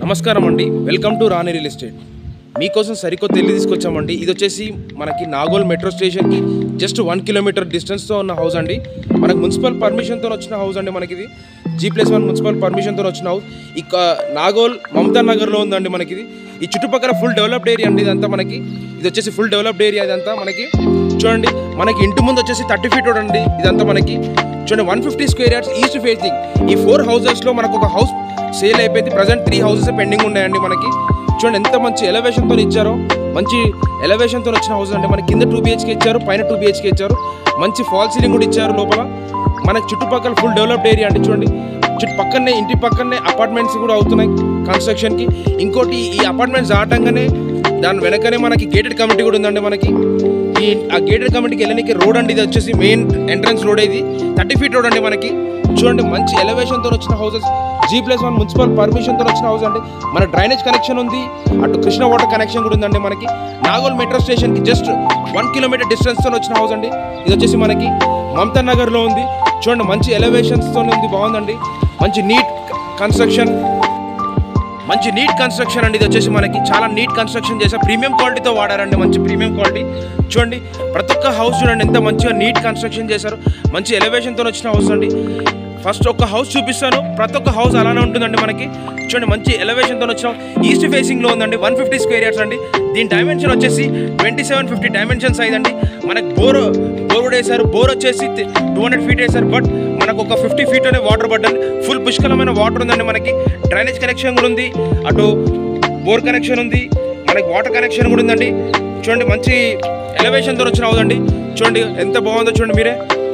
నమస్కారం అండి welcome to Rani real estate మీకోసం సరికొత్త ఇల్లు తీసుకొచ్చామండి ఇది వచ్చేసి మనకి నాగోల్ మెట్రో స్టేషన్కి జస్ట్ వన్ కిలోమీటర్ డిస్టెన్స్తో ఉన్న హౌస్ అండి మనకు మున్సిపల్ పర్మిషన్తో వచ్చిన హౌస్ అండి మనకి ఇది జీ ప్లస్ వన్ మున్సిపల్ పర్మిషన్తో వచ్చిన హౌస్ ఇక నాగోల్ మమతా నగర్లో ఉందండి మనకి ఇది ఈ చుట్టుపక్కల ఫుల్ డెవలప్డ్ ఏరియా అండి ఇదంతా మనకి ఇది వచ్చేసి ఫుల్ డెవలప్డ్ ఏరియా ఇదంతా మనకి చూడండి మనకి ఇంటి ముందు వచ్చేసి థర్టీ ఫీట్ రోడ్ అండి ఇదంతా మనకి చూడండి one fifty square yards east facing ఈ ఫోర్ హౌసెస్లో మనకు ఒక హౌస్ సేల్ అయిపోయింది ప్రజెంట్ త్రీ హౌసెస్ పెండింగ్ ఉన్నాయండి మనకి చూడండి ఎంత మంచి ఎలివేషన్తో ఇచ్చారో మంచి ఎలివేషన్తో వచ్చిన హౌస్ అండి మనకి కింద టూ బిహెచ్కే ఇచ్చారు పైన టూ బిహెచ్కే ఇచ్చారు మంచి ఫాల్ సీలింగ్ కూడా ఇచ్చారు లోపల మనకి చుట్టుపక్కల ఫుల్ డెవలప్డ్ ఏరియా అండి చూడండి చుట్టు పక్కనే ఇంటి పక్కనే అపార్ట్మెంట్స్ కూడా అవుతున్నాయి కన్స్ట్రక్షన్కి ఇంకోటి ఈ అపార్ట్మెంట్స్ దాటంగానే దాని వెనకనే మనకి గేటెడ్ కమిటీ కూడా ఉందండి మనకి ఈ ఆ గేటెడ్ కమిటీకి వెళ్ళడానికి రోడ్ అండి ఇది వచ్చేసి మెయిన్ ఎంట్రన్స్ రోడ్ ఇది థర్టీ ఫీట్ రోడ్ అండి మనకి చూడండి మంచి ఎలివేషన్తో వచ్చిన houses G plus one municipal పర్మిషన్తో వచ్చిన హౌస్ అండి మన డ్రైనేజ్ కనెక్షన్ ఉంది అటు కృష్ణ వాటర్ కనెక్షన్ కూడా ఉందండి మనకి నాగోల్ మెట్రో స్టేషన్కి జస్ట్ వన్ కిలోమీటర్ డిస్టెన్స్తో వచ్చిన హౌస్ అండి ఇది వచ్చేసి మనకి మమతా నగర్లో ఉంది చూడండి మంచి ఎలివేషన్స్తో ఉంది బాగుందండి మంచి నీట్ కన్స్ట్రక్షన్ మంచి నీట్ కన్స్ట్రక్షన్ అండి ఇది వచ్చేసి మనకి చాలా నీట్ కన్స్ట్రక్షన్ చేశారు ప్రీమియం క్వాలిటీతో వాడారండి మంచి ప్రీమియం క్వాలిటీ చూడండి ప్రతి ఒక్క హౌస్ చూడండి ఎంత మంచిగా నీట్ కన్స్ట్రక్షన్ చేశారు మంచి ఎలివేషన్తో వచ్చిన హౌస్ అండి ఫస్ట్ ఒక హౌస్ చూపిస్తాను ప్రతి ఒక్క హౌస్ అలానే ఉంటుందండి మనకి చూడండి మంచి ఎలివేషన్తో వచ్చిన ఈస్ట్ ఫేసింగ్లో ఉందండి వన్ ఫిఫ్టీ స్క్వేర్ ఇయర్స్ అండి దీని డైమెన్షన్ వచ్చేసి twenty seven fifty dimension size అండి మనకి బోర్ బోర్ కూడా వేశారు బోర్ వచ్చేసి టూ హండ్రెడ్ ఫీట్ వేశారు బట్ మనకు ఒక ఫిఫ్టీ ఫీట్ అనే వాటర్ పడ్డండి ఫుల్ పుష్కలమైన వాటర్ ఉందండి మనకి డ్రైనేజ్ కనెక్షన్ కూడా ఉంది అటు బోర్ కనెక్షన్ ఉంది మనకి వాటర్ కనెక్షన్ కూడా ఉందండి చూడండి మంచి ఎలివేషన్తో వచ్చిన అవుదండి చూడండి ఎంత బాగుందో చూడండి మీరే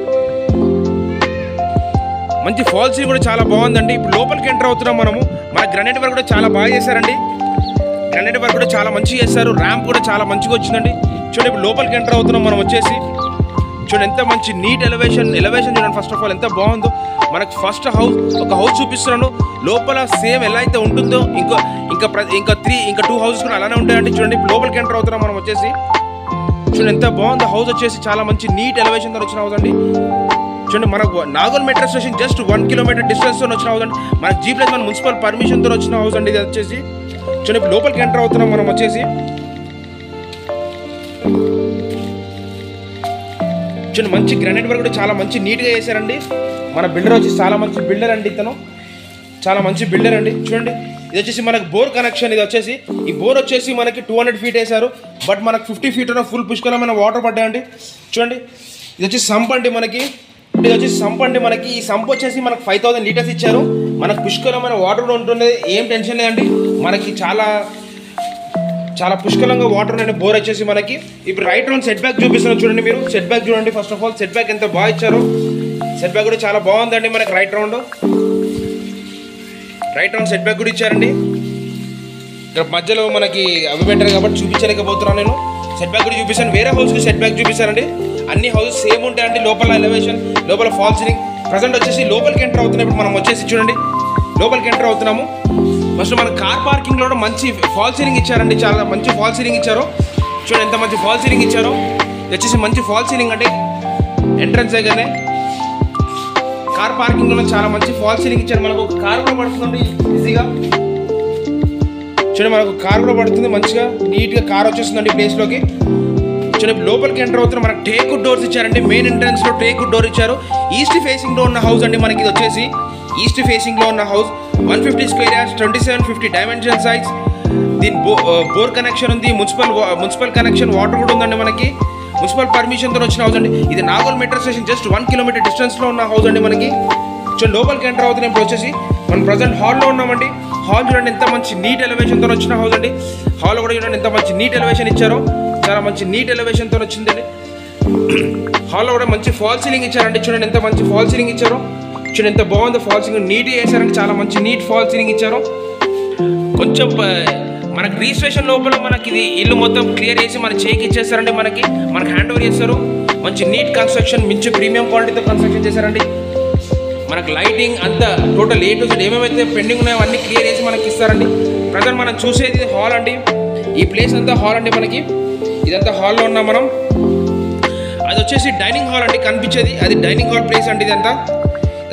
మంచి ఫాల్స్ కూడా చాలా బాగుందండి ఇప్పుడు లోపలికి ఎంటర్ అవుతున్నాం మనము మన గ్రానైట్ వర్క్ కూడా చాలా బాగా చేశారండి గ్రానైట్ వర్క్ కూడా చాలా మంచిగా చేశారు ర్యాంప్ కూడా చాలా మంచిగా వచ్చిందండి చూడండి ఇప్పుడు లోపలికి ఎంటర్ అవుతున్నాం మనం వచ్చేసి చూడండి ఎంత మంచి నీట్ ఎలివేషన్ ఎలివేషన్ చూడండి ఫస్ట్ ఆఫ్ ఆల్ ఎంత బాగుందో మనకు ఫస్ట్ హౌస్ ఒక హౌస్ చూపిస్తున్నాను లోపల సేమ్ ఎలా అయితే ఉంటుందో ఇంకో ఇంకా ప్ర- ఇంకా త్రీ ఇంకా టూ హౌసెస్ కూడా అలానే ఉంటాయండి చూడండి ఇప్పుడు లోపలికి ఎంటర్ అవుతున్నాం మనం వచ్చేసి చూడండి ఎంత బాగుందో హౌస్ వచ్చేసి చాలా మంచి నీట్ ఎలివేషన్తో వచ్చిన హౌస్ అండి చూడండి మనకు Nagole metro station just one kilometre డిస్టెన్స్తో వచ్చిన హౌస్ అండి మనకి జీ ప్లస్ మన మున్సిపల్ పర్మిషన్తో వచ్చిన హౌస్ అండి ఇది వచ్చేసి చూడండి ఇప్పుడు లోపలికి ఎంటర్ అవుతున్నాం మనం వచ్చేసి చూడండి మంచి గ్రానైట్ వర్క్ కూడా చాలా మంచి నీట్గా చేశారండి మన బిల్డర్ వచ్చి చాలా మంచి బిల్డర్ అండి ఇతను చాలా మంచి బిల్డర్ అండి చూడండి ఇది వచ్చేసి మనకి బోర్ కనెక్షన్ ఇది వచ్చేసి ఈ బోర్ వచ్చేసి మనకి టూ హండ్రెడ్ ఫీట్ వేశారు బట్ మనకు ఫిఫ్టీ ఫీట్ ఉన్న ఫుల్ పుష్కలమైన వాటర్ పడ్డాయండి చూడండి ఇది వచ్చేసి సంప్ అండి మనకి ఇది వచ్చేసి సంప్ అండి మనకి ఈ సంప్ వచ్చేసి మనకు ఫైవ్ థౌసండ్ లీటర్స్ ఇచ్చారు మనకు పుష్కలమైన వాటర్ కూడా ఉంటుంది ఏం టెన్షన్ లేదండి మనకి చాలా చాలా పుష్కలంగా వాటర్ ఉండే బోర్ వచ్చేసి మనకి ఇప్పుడు రైట్ రౌండ్ సెట్ బ్యాక్ చూపిస్తున్నాను చూడండి మీరు సెట్ బ్యాక్ చూడండి first of all set back ఎంత బాగా ఇచ్చారు సెట్ బ్యాక్ కూడా చాలా బాగుందండి మనకి right round right round set back కూడా ఇచ్చారండి ఇక్కడ మధ్యలో మనకి అవి పెట్టారు కాబట్టి చూపించలేకపోతున్నాను నేను సెట్ బ్యాక్ కూడా చూపిస్తాను వేరే హౌస్కి సెట్ బ్యాక్ చూపిస్తానండి అన్ని హౌసెస్ సేమ్ ఉంటాయండి లోపల ఎలివేషన్ లోపల ఫాల్ సీలింగ్ ప్రజెంట్ వచ్చేసి లోపలికి ఎంటర్ అవుతున్నాం ఇప్పుడు మనం వచ్చేసి చూడండి లోపలికి ఎంటర్ అవుతున్నాము ఫస్ట్ మన కార్ పార్కింగ్ లో కూడా మంచి ఫాల్ సీలింగ్ ఇచ్చారండి చాలా మంచి ఫాల్ సీలింగ్ ఇచ్చారు చూడండి ఎంత మంచి ఫాల్ సీలింగ్ ఇచ్చారో ఇది వచ్చేసి మంచి ఫాల్ సీలింగ్ అంటే ఎంట్రన్స్ దగ్గరనే కార్ పార్కింగ్ లో చాలా మంచి ఫాల్ సీలింగ్ ఇచ్చారు మనకు ఒక కార్ కూడా పడుతుంది ఈజీగా చూడండి మనకు కార్ కూడా పడుతుంది మంచిగా నీట్గా కార్ వచ్చేస్తుందండి ఈ ప్లేస్లోకి చూడండి ఇప్పుడు లోపలికి ఎంటర్ అవుతున్న మనకు టేక్ డోర్స్ ఇచ్చారండి మెయిన్ ఎంట్రన్స్ లో టేక్ డోర్ ఇచ్చారు ఈస్ట్ ఫేసింగ్ లో ఉన్న హౌస్ అండి మనకి ఇది వచ్చేసి ఈస్ట్ ఫేసింగ్ లో ఉన్న house one fifty square yards twenty seven fifty dimension size దీని బో బోర్ కనెక్షన్ ఉంది మున్సిపల్ మున్సిపల్ కనెక్షన్ వాటర్ కూడా ఉందండి మనకి మున్సిపల్ పర్మిషన్తో వచ్చిన హౌస్ అండి ఇది Nagole metro station just one kilometre distance లో ఉన్న హౌస్ అండి మనకి చూడండి లోపలికి ఎంటర్ అవుతున్నాం ఇప్పుడు వచ్చేసి మనం ప్రజెంట్ హాల్లో ఉన్నామండి హాల్ చూడండి ఎంత మంచి నీట్ ఎలివేషన్తో వచ్చిన హౌస్ అండి హాల్ కూడా చూడండి ఎంత మంచి నీట్ ఎలివేషన్ ఇచ్చారో చాలా మంచి నీట్ ఎలివేషన్తో వచ్చిందండి హాల్లో కూడా మంచి ఫాల్ సీలింగ్ ఇచ్చారండి చూడండి ఎంత మంచి ఫాల్ సీలింగ్ ఇచ్చారో చూడండి ఎంత బాగుందో ఫాల్ సీలింగ్ నీట్గా వేసారండి చాలా మంచి నీట్ ఫాల్ సీలింగ్ ఇచ్చారు కొంచెం ప- మనకి రిజిస్ట్రేషన్ లోపల మనకి ఇది ఇల్లు మొత్తం క్లియర్ చేసి మన చేయికి ఇచ్చేస్తారండి మనకి మనకి హ్యాండ్ ఓవర్ చేస్తారు మంచి నీట్ కన్స్ట్రక్షన్ మంచి ప్రీమియం క్వాలిటీతో కన్స్ట్రక్షన్ చేశారండి మనకు లైటింగ్ అంతా టోటల్ ఏ టు జెడ్ ఏమేమైతే పెండింగ్ ఉన్నాయో అన్నీ క్లియర్ చేసి మనకి ఇస్తారండి ప్రజెంట్ మనం చూసేది హాల్ అండి ఈ ప్లేస్ అంతా హాల్ అండి మనకి ఇదంతా హాల్లో ఉన్నాం మనం అది వచ్చేసి డైనింగ్ హాల్ అండి కనిపించేది అది డైనింగ్ హాల్ ప్లేస్ అండి ఇదంతా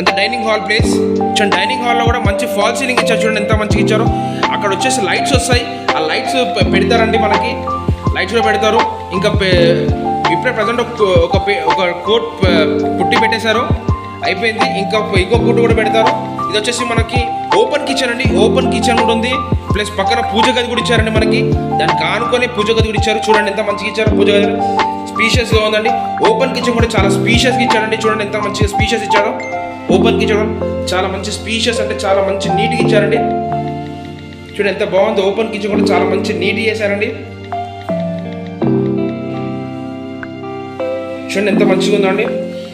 అంటే డైనింగ్ హాల్ ప్లేస్ చూడండి డైనింగ్ హాల్లో కూడా మంచి ఫాల్ సీలింగ్ ఇచ్చారు చూడండి ఎంత మంచిగా ఇచ్చారో అక్కడ వచ్చేసి లైట్స్ వస్తాయి ఆ లైట్స్ పె- పెడతారండి మనకి లైట్స్ కూడా పెడతారు ఇంకా పె- ఇప్పుడే ప్రజెంట్ ఒక ఒక పే- ఒక కోట్ ప- పుట్టి పెట్టేశారు అయిపోయింది ఇంకా ఇంకో కోట్ కూడా పెడతారు ఇది వచ్చేసి మనకి ఓపెన్ కిచెన్ అండి ఓపెన్ కిచెన్ కూడా ఉంది ప్లస్ పక్కన పూజ గది కూడా ఇచ్చారండి మనకి దానికి ఆనుకొని పూజ గది కూడా ఇచ్చారు చూడండి ఎంత మంచిగా ఇచ్చారు పూజ గది స్పీషియస్గా ఉందండి ఓపెన్ కిచెన్ కూడా చాలా స్పీషియస్గా ఇచ్చారండి చూడండి ఎంత మంచిగా స్పీషియస్ ఇచ్చారో ఓపెన్ కిచెన్ చాలా మంచి స్పీషియస్ అంటే చాలా మంచి నీట్గా ఇచ్చారండి చూడండి ఎంత బాగుంది ఓపెన్ కిచెన్ కూడా చాలా మంచి నీట్గా చేశారండి చూడండి ఎంత మంచిగా ఉందండి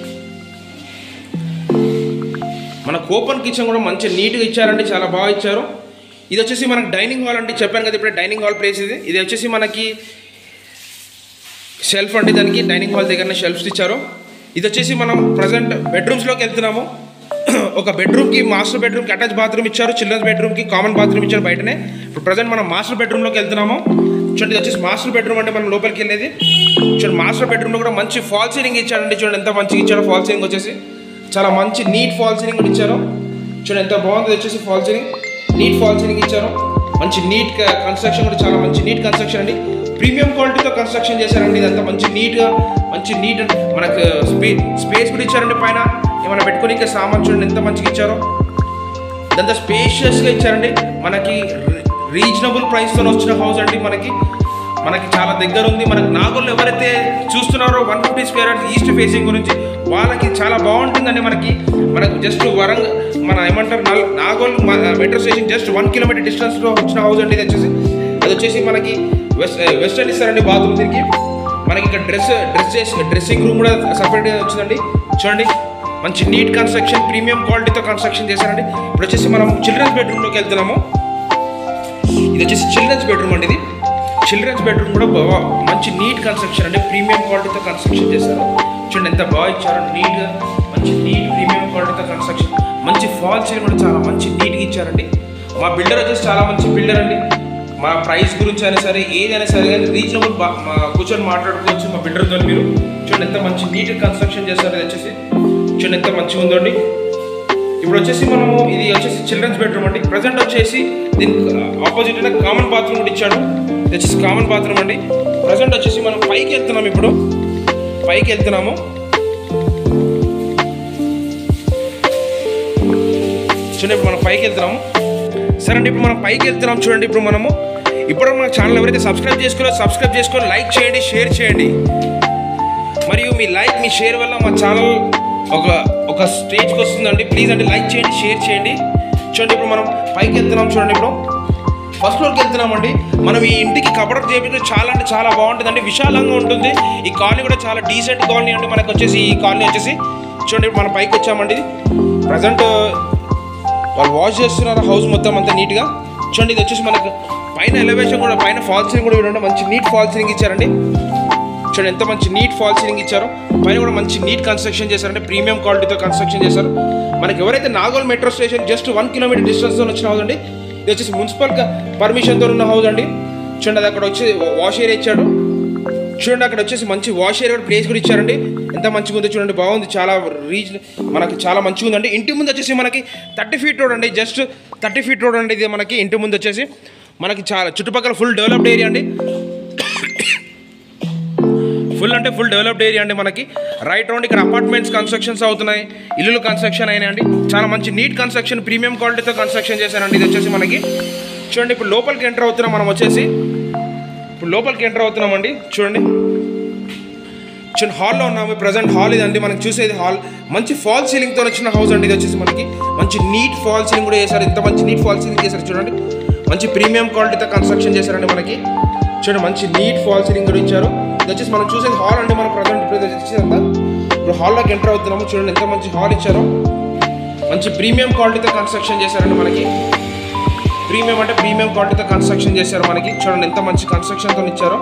మన ఓపెన్ కిచెన్ కూడా మంచి నీట్గా ఇచ్చారండి చాలా బాగా ఇచ్చారు ఇది వచ్చేసి మనకి డైనింగ్ హాల్ అండి చెప్పాను కదా ఇప్పుడే డైనింగ్ హాల్ ప్లేస్ ఇది ఇది వచ్చేసి మనకి షెల్ఫ్ అండి దానికి డైనింగ్ హాల్ దగ్గరనే షెల్ఫ్స్ ఇచ్చారు ఇది వచ్చేసి మనం ప్రజెంట్ బెడ్రూమ్స్లోకి వెళ్తున్నాము ఒక బెడ్రూమ్కి మాస్టర్ బెడ్రూమ్కి అటాచ్ బాత్రూమ్ ఇచ్చారు చిల్డ్రన్స్ బెడ్రూమ్కి కామన్ బాత్రూమ్ ఇచ్చారు బయటనే ఇప్పుడు ప్రజెంట్ మనం మాస్టర్ బెడ్రూమ్లోకి వెళ్తున్నాము చూడండి ఇది వచ్చేసి మాస్టర్ బెడ్రూమ్ అంటే మనం లోపలికి వెళ్ళేది చూడండి మాస్టర్ బెడ్రూమ్లో కూడా మంచి ఫాల్ సీలింగ్ ఇచ్చారండి చూడండి ఎంత మంచిగా ఇచ్చారో ఫాల్ సీలింగ్ వచ్చేసి చాలా మంచి నీట్ ఫాల్ సీలింగ్ కూడా ఇచ్చారు చూడండి ఎంత బాగుంది ఇది వచ్చేసి fall ceiling neat fall ceiling ఇచ్చారు మంచి నీట్ కన్స్ట్రక్షన్ కూడా చాలా మంచి నీట్ కన్స్ట్రక్షన్ అండి ప్రీమియం క్వాలిటీతో కన్స్ట్రక్షన్ చేశారండి ఇదంతా మంచి నీట్గా మంచి నీట్ మనకు స్పే స్పేస్ కూడా ఇచ్చారండి పైన ఏమైనా పెట్టుకొని ఇంకా సామాన్ చూడండి ఎంత మంచిగా ఇచ్చారో ఇదంతా స్పేషియస్గా ఇచ్చారండి మనకి రీజనబుల్ ప్రైస్తో వచ్చిన హౌస్ అండి మనకి మనకి చాలా దగ్గర ఉంది మనకి నాగోళ్ళు ఎవరైతే చూస్తున్నారో one fifty square yards east facing గురించి వాళ్ళకి చాలా బాగుంటుందండి మనకి మనకు జస్ట్ వరంగ మన ఏమంటారు నల్- Nagole metro station just one kilometre డిస్టెన్స్లో వచ్చిన హౌస్ అండి ఇది వచ్చేసి అది వచ్చేసి మనకి వెస్ట్ వెస్టర్న్ ఇస్తారండి బాత్రూమ్ దీనికి మనకి ఇక్కడ డ్రెస్ డ్రెస్ చేసి డ్రెస్సింగ్ రూమ్ కూడా సపరేట్గా వచ్చిందండి చూడండి మంచి నీట్ కన్స్ట్రక్షన్ ప్రీమియం క్వాలిటీతో కన్స్ట్రక్షన్ చేశారండి ఇప్పుడు వచ్చేసి మనం చిల్డ్రన్స్ బెడ్రూమ్లోకి వెళ్తున్నాము ఇది వచ్చేసి చిల్డ్రన్స్ బెడ్రూమ్ అండి ఇది చిల్డ్రన్స్ బెడ్రూమ్ కూడా బాగా మంచి నీట్ కన్స్ట్రక్షన్ అండి ప్రీమియం క్వాలిటీతో కన్స్ట్రక్షన్ చేశారు చూడండి ఎంత బాగా ఇచ్చారో నీట్గా మంచి నీట్ ప్రీమియం క్వాలిటీతో కన్స్ట్రక్షన్ మంచి ఫాల్ సీలింగ్ కూడా చాలా మంచి నీట్గా ఇచ్చారండి మా బిల్డర్ వచ్చేసి చాలా మంచి బిల్డర్ అండి మా ప్రైస్ గురించి అయినా సరే ఏదైనా సరే కానీ రీజనబుల్ మా కూర్చొని మాట్లాడుకోవచ్చు మా బిల్డర్తో మీరు చూడండి ఎంత మంచి నీట్ కన్స్ట్రక్షన్ చేశారు ఇది వచ్చేసి చూడండి ఎంత మంచిగా ఉందండి ఇప్పుడు వచ్చేసి మనము ఇది వచ్చేసి చిల్డ్రన్స్ బెడ్రూమ్ అండి ప్రజెంట్ వచ్చేసి దీనికి ఆపోజిట్ కామన్ బాత్రూమ్ కూడా ఇచ్చాడు ఇది వచ్చేసి కామన్ బాత్రూమ్ అండి ప్రజెంట్ వచ్చేసి మనం పైకి వెళ్తున్నాం ఇప్పుడు పైకి వెళ్తున్నాము చూడండి ఇప్పుడు మనం పైకి వెళ్తున్నాము సరే అండి ఇప్పుడు మనం పైకి వెళ్తున్నాం చూడండి ఇప్పుడు మనము ఇప్పుడు మన ఛానల్ ఎవరైతే సబ్స్క్రైబ్ చేసుకోరో సబ్స్క్రైబ్ చేసుకొని లైక్ చేయండి షేర్ చేయండి మరియు మీ లైక్ మీ షేర్ వల్ల మా ఛానల్ ఒక ఒక స్టేజ్కి వస్తుందండి ప్లీజ్ అంటే లైక్ చేయండి షేర్ చేయండి చూడండి ఇప్పుడు మనం పైకి వెళ్తున్నాం చూడండి ఇప్పుడు ఫస్ట్ ఫ్లోర్కి వెళ్తున్నామండి మనం ఈ ఇంటికి కబడర్ చేపించడం చాలా అంటే చాలా బాగుంటుందండి విశాలంగా ఉంటుంది ఈ కాలనీ కూడా చాలా డీసెంట్ కాలనీ అండి మనకు వచ్చేసి ఈ కాలనీ వచ్చేసి చూడండి ఇప్పుడు మనం పైకి వచ్చామండి ప్రజెంట్ వాళ్ళు వాష్ చేస్తున్నారు హౌస్ మొత్తం అంతా నీట్గా చూడండి ఇది వచ్చేసి మనకు పైన ఎలివేషన్ కూడా పైన ఫాల్ సీలింగ్ కూడా చూడండి మంచి నీట్ ఫాల్ సీలింగ్ ఇచ్చారండి చూడండి ఎంత మంచి నీట్ ఫాల్ సీలింగ్ ఇచ్చారో పైన కూడా మంచి నీట్ కన్స్ట్రక్షన్ చేశారంటే ప్రీమియం క్వాలిటీతో కన్స్ట్రక్షన్ చేశారు మనకి ఎవరైతే Nagole metro station just one kilometre డిస్టెన్స్తో వచ్చిన హౌస్ అండి ఇది వచ్చేసి మున్సిపల్ పర్మిషన్తో ఉన్న హౌస్ అండి చూడండి అది అక్కడ వచ్చి వాష్ ఏరియా ఇచ్చాడు చూడండి అక్కడ వచ్చేసి మంచి వాష్ ఏరియా ప్లేస్ కూడా ఇచ్చారండి ఎంత మంచిగా ఉందో చూడండి బాగుంది చాలా రీచ్ మనకి చాలా మంచిగా ఉందండి ఇంటి ముందు వచ్చేసి మనకి థర్టీ ఫీట్ రోడ్ అండి జస్ట్ థర్టీ ఫీట్ రోడ్ అండి ఇది మనకి ఇంటి ముందు వచ్చేసి మనకి చాలా చుట్టుపక్కల ఫుల్ డెవలప్డ్ ఏరియా అండి ఫుల్ అంటే ఫుల్ డెవలప్డ్ ఏరియా అండి మనకి రైట్ రౌండ్ ఇక్కడ అపార్ట్మెంట్స్ కన్స్ట్రక్షన్స్ అవుతున్నాయి ఇల్లులు కన్స్ట్రక్షన్ అయినాయండి చాలా మంచి నీట్ కన్స్ట్రక్షన్ ప్రీమియం క్వాలిటీతో కన్స్ట్రక్షన్ చేశారండి ఇది వచ్చేసి మనకి చూడండి ఇప్పుడు లోపలికి ఎంటర్ అవుతున్నాం మనం వచ్చేసి ఇప్పుడు లోపలికి ఎంటర్ అవుతున్నామండి చూడండి చూడండి హాల్లో ఉన్నాము ప్రజెంట్ హాల్ ఇదండి మనకి చూసేది హాల్ మంచి ఫాల్ సీలింగ్తో వచ్చిన హౌస్ అండి ఇది వచ్చేసి మనకి మంచి నీట్ ఫాల్ సీలింగ్ కూడా చేశారు ఇంత మంచి నీట్ ఫాల్ సీలింగ్ చేశారు చూడండి మంచి ప్రీమియం క్వాలిటీతో కన్స్ట్రక్షన్ చేశారండి మనకి చూడండి మంచి నీట్ ఫాల్ సీలింగ్ కూడా ఇచ్చారు ఇది వచ్చేసి మనం చూసేది హాల్ అండి మనం ప్రజెంట్ ఇప్పుడు ఇది వచ్చేసి అంతా ఇప్పుడు హాల్లోకి ఎంటర్ అవుతున్నాము చూడండి ఎంత మంచి హాల్ ఇచ్చారో మంచి ప్రీమియం క్వాలిటీతో కన్స్ట్రక్షన్ చేశారండి మనకి ప్రీమియం అంటే ప్రీమియం క్వాలిటీతో కన్స్ట్రక్షన్ చేశారు మనకి చూడండి ఎంత మంచి కన్స్ట్రక్షన్తో ఇచ్చారో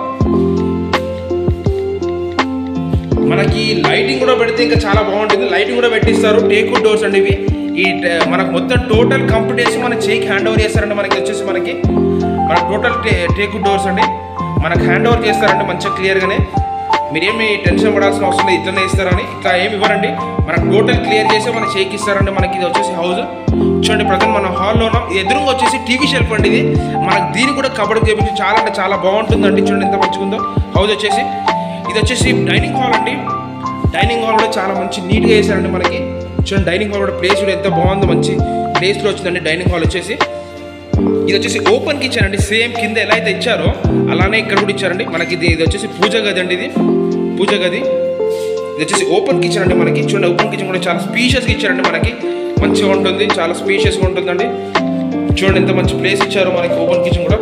మనకి లైటింగ్ కూడా పెడితే ఇంకా చాలా బాగుంటుంది లైటింగ్ కూడా పెట్టిస్తారు టేక్ డోర్స్ అండి ఇవి ఈ ట- మనకు మొత్తం టోటల్ కంప్లీట్ చేసి మన చేయికి హ్యాండ్ ఓవర్ చేస్తారండి మనకి వచ్చేసి మనకి మన టోటల్ టేక్ డోర్స్ అండి మనకు హ్యాండ్ ఓవర్ చేస్తారండి మంచిగా క్లియర్గానే మీరేమి టెన్షన్ పడాల్సిన అవసరం లేదు ఇట్లనే ఇస్తారని ఇట్లా ఏమి ఇవ్వరండి మనకు టోటల్ క్లియర్ చేసి మన షేక్ ఇస్తారండి మనకి ఇది వచ్చేసి హౌస్ చూడండి ప్రజెంట్ మన హాల్లో ఉన్నాం ఇది ఎదురుగా వచ్చేసి టీవీ షెల్ఫ్ అండి ఇది మనకు దీన్ని కూడా కబడి చేపించి చాలా అంటే చాలా బాగుంటుందండి చూడండి ఎంత మంచిగా ఉందో హౌస్ వచ్చేసి ఇది వచ్చేసి డైనింగ్ హాల్ అండి డైనింగ్ హాల్ కూడా చాలా మంచి నీట్గా వేసారండి మనకి చూడండి డైనింగ్ హాల్ కూడా ప్లేస్ కూడా ఎంత బాగుందో మంచి ప్లేస్లో వచ్చిందండి డైనింగ్ హాల్ వచ్చేసి ఇది వచ్చేసి ఓపెన్ కిచెన్ అండి సేమ్ కింద ఎలా అయితే ఇచ్చారో అలానే ఇక్కడ కూడా ఇచ్చారండి మనకి ఇది ఇది వచ్చేసి పూజ గది అండి ఇది పూజ గది ఇది వచ్చేసి ఓపెన్ కిచెన్ అండి మనకి చూడండి ఓపెన్ కిచెన్ కూడా చాలా స్పీషియస్గా ఇచ్చారండి మనకి మంచిగా ఉంటుంది చాలా స్పీషియస్గా ఉంటుందండి చూడండి ఎంత మంచి ప్లేస్ ఇచ్చారో మనకి ఓపెన్ కిచెన్ కూడా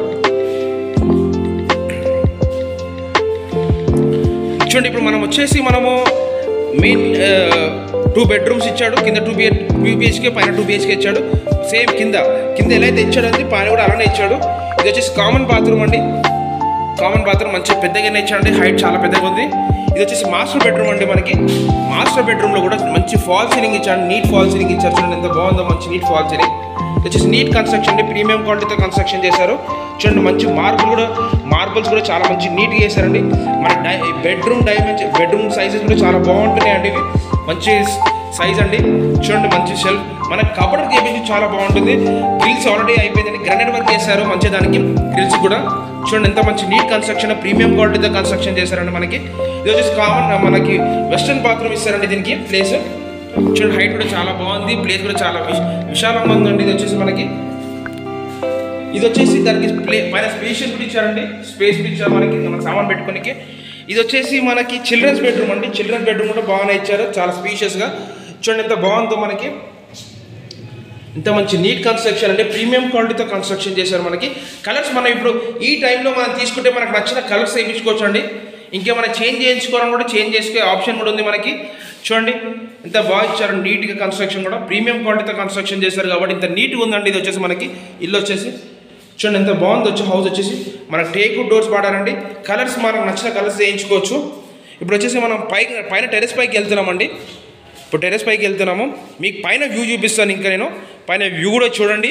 చూడండి ఇప్పుడు మనం వచ్చేసి మనము మెయిన్ టూ బెడ్రూమ్స్ ఇచ్చాడు కింద టూ బిహెచ్ టూ బిహెచ్కే పైన టూ బిహెచ్కే ఇచ్చాడు సేమ్ కింద కింద ఎలా అయితే ఇచ్చాడు అది పైన కూడా అలానే ఇచ్చాడు ఇది వచ్చేసి కామన్ బాత్రూమ్ అండి కామన్ బాత్రూమ్ మంచి పెద్దగానే ఇచ్చాడండి హైట్ చాలా పెద్దగా ఉంది ఇది వచ్చేసి మాస్టర్ బెడ్రూమ్ అండి మనకి మాస్టర్ బెడ్రూమ్లో కూడా మంచి ఫాల్ సీలింగ్ ఇచ్చాడు నీట్ ఫాల్ సీలింగ్ ఇచ్చారు చూడండి ఎంత బాగుందో మంచి నీట్ ఫాల్ సీలింగ్ ఇది వచ్చేసి నీట్ కన్స్ట్రక్షన్ అండి ప్రీమియం క్వాలిటీతో కన్స్ట్రక్షన్ చేశారు చూడండి మంచి మార్బుల్ కూడా మార్బుల్స్ కూడా చాలా మంచి నీట్గా చేశారండి మన డై బెడ్రూమ్ డైమెన్షన్ బెడ్రూమ్ సైజెస్ కూడా చాలా బాగుంటున్నాయి అండి ఇవి మంచి సైజ్ అండి చూడండి మంచి షెల్ఫ్ మన కబడ్ చేపించి చాలా బాగుంటుంది గ్రిల్స్ ఆల్రెడీ అయిపోయిందండి గ్రానైట్ వర్క్ చేశారు మంచి దానికి గ్రిల్స్ కూడా చూడండి ఎంత మంచి నీట్ కన్స్ట్రక్షన్ ప్రీమియం క్వాలిటీతో కన్స్ట్రక్షన్ చేశారండి మనకి ఇది వచ్చేసి కామన్ మనకి వెస్టర్న్ బాత్రూమ్ ఇస్తారండి దీనికి ప్లేస్ చూడండి హైట్ కూడా చాలా బాగుంది ప్లేస్ కూడా చాలా విశ- విశాలంగా ఉందండి ఇది వచ్చేసి మనకి ఇది వచ్చేసి దానికి ప్లే పైన స్పేషియస్ కూడా ఇచ్చారండి స్పేస్ కూడా ఇచ్చారు మనకి మన సామాన్ పెట్టుకోనికి ఇది వచ్చేసి మనకి చిల్డ్రన్స్ బెడ్రూమ్ అండి చిల్డ్రన్స్ బెడ్రూమ్ కూడా బాగానే ఇచ్చారు చాలా స్పీషియస్గా చూడండి ఎంత బాగుందో మనకి ఇంత మంచి నీట్ కన్స్ట్రక్షన్ అంటే ప్రీమియం క్వాలిటీతో కన్స్ట్రక్షన్ చేశారు మనకి కలర్స్ మనం ఇప్పుడు ఈ టైంలో మనం తీసుకుంటే మనకు నచ్చిన కలర్స్ వేయించుకోవచ్చు అండి ఇంకేమైనా చేంజ్ చేయించుకోవాలని కూడా చేంజ్ చేసుకునే ఆప్షన్ కూడా ఉంది మనకి చూడండి ఇంత బాగా ఇచ్చారు నీట్గా కన్స్ట్రక్షన్ కూడా ప్రీమియం క్వాలిటీతో కన్స్ట్రక్షన్ చేశారు కాబట్టి ఇంత నీట్గా ఉందండి ఇది వచ్చేసి మనకి ఇల్లు వచ్చేసి చూడండి ఎంత బాగుంది వచ్చి హౌస్ వచ్చేసి మనకు టేక్ డోర్స్ వాడారండి కలర్స్ మనకు నచ్చిన కలర్స్ వేయించుకోవచ్చు ఇప్పుడు వచ్చేసి మనం పైకి పైన టెరెస్ పైకి వెళ్తున్నామండి ఇప్పుడు టెరెస్ పైకి వెళ్తున్నాము మీకు పైన వ్యూ చూపిస్తాను ఇంకా నేను పైన వ్యూ కూడా చూడండి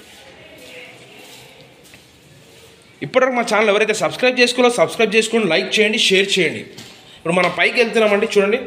ఇప్పటివరకు మా ఛానల్ ఎవరైతే సబ్స్క్రైబ్ చేసుకోవాలో సబ్స్క్రైబ్ చేసుకొని లైక్ చేయండి షేర్ చేయండి ఇప్పుడు మనం పైకి వెళ్తున్నామండి చూడండి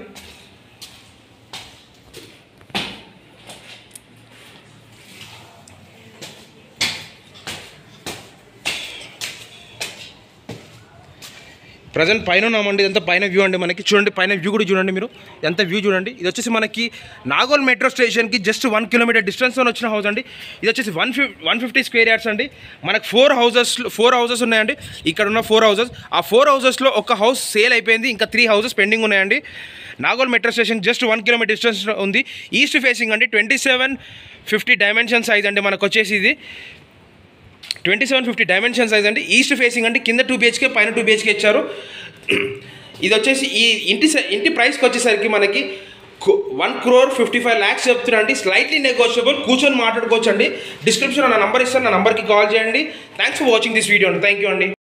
ప్రజెంట్ పైన ఉన్నామండి ఇదంతా పైన వ్యూ అండి మనకి చూడండి పైన వ్యూ కూడా చూడండి మీరు ఎంత వ్యూ చూడండి ఇది వచ్చేసి మనకి నాగోల్ మెట్రో స్టేషన్కి జస్ట్ వన్ కిలోమీటర్ డిస్టెన్స్లో వచ్చిన హౌస్ అండి ఇది వచ్చేసి వన్ ఫిఫ్ వన్ ఫిఫ్టీ స్క్వేర్ యార్డ్స్ అండి మనకు ఫోర్ హౌసెస్ ఫోర్ హౌసెస్ ఉన్నాయండి ఇక్కడ ఉన్న ఫోర్ హౌసెస్ ఆ ఫోర్ హౌసెస్లో ఒక హౌస్ సేల్ అయిపోయింది ఇంకా త్రీ హౌసెస్ పెండింగ్ ఉన్నాయండి Nagole metro station just one kilometre distance ఉంది ఈస్ట్ ఫేసింగ్ అండి twenty seven fifty dimension size అండి మనకు వచ్చేసి ఇది twenty seven fifty dimension size అండి ఈస్ట్ ఫేసింగ్ అంటే కింద టూ బిహెచ్కే పైన టూ బిహెచ్కే ఇచ్చారు ఇది వచ్చేసి ఈ ఇంటి సై- ఇంటి ప్రైస్కి వచ్చేసరికి మనకి one crore fifty five lakhs చెప్తున్నా అండి స్లైట్లీ నెగోషియబుల్ కూర్చొని మాట్లాడుకోవచ్చు అండి డిస్క్రిప్షన్ నా నంబర్ ఇస్తాను నా నంబర్కి కాల్ చేయండి thanks for watching this video అండి థ్యాంక్ యూ అండి